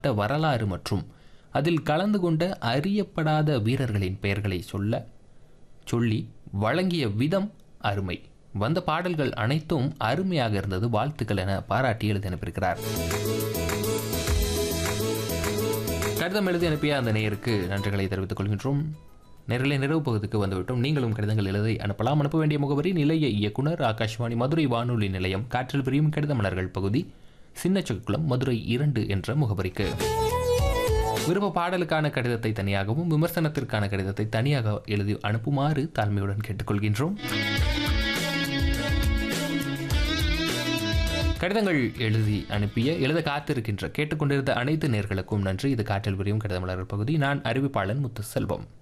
வரலாறு மற்றும் அதில் கலந்து கொண்ட அறியப்படாத வீரர்களின் பெயர்களை சொல்ல சொல்லி வழங்கிய விதம் அருமை வந்த பாடல்கள் அனைத்தும் அருமையாக இருந்தது வாழ்த்துக்கள் என பாராட்டி எழுதி அனுப்பியிருக்கிறார் கடிதம் எழுதி அனுப்பிய அந்த நேயருக்கு நன்றிகளை தெரிவித்துக் கொள்கின்றோம் நேரலை நிறைவு பகுதிக்கு வந்துவிட்டோம் நீங்களும் கடிதங்கள் எழுதி அனுப்பலாம் அனுப்ப வேண்டிய முகவரி நிலைய இயக்குனர் ஆகாஷ்வாணி மதுரை வானொலி நிலையம் காற்றில் பிரியும் கடித மலர்கள் பகுதி சின்னச்சக்குளம் மதுரை இரண்டு என்ற முகவரிக்கு விருப்ப பாடலுக்கான கடிதத்தை தனியாகவும் விமர்சனத்திற்கான கடிதத்தை தனியாக எழுதி அனுப்புமாறு தாழ்மையுடன் கேட்டுக்கொள்கின்றோம் கடிதங்கள் எழுதி அனுப்பிய எழுத காத்திருக்கின்ற கேட்டுக்கொண்டிருந்த அனைத்து நேர்களுக்கும் நன்றி இது காற்றில் விரியும் கடிதமலர் பகுதி நான் அறிவிப்பாளன் முத்து செல்வம்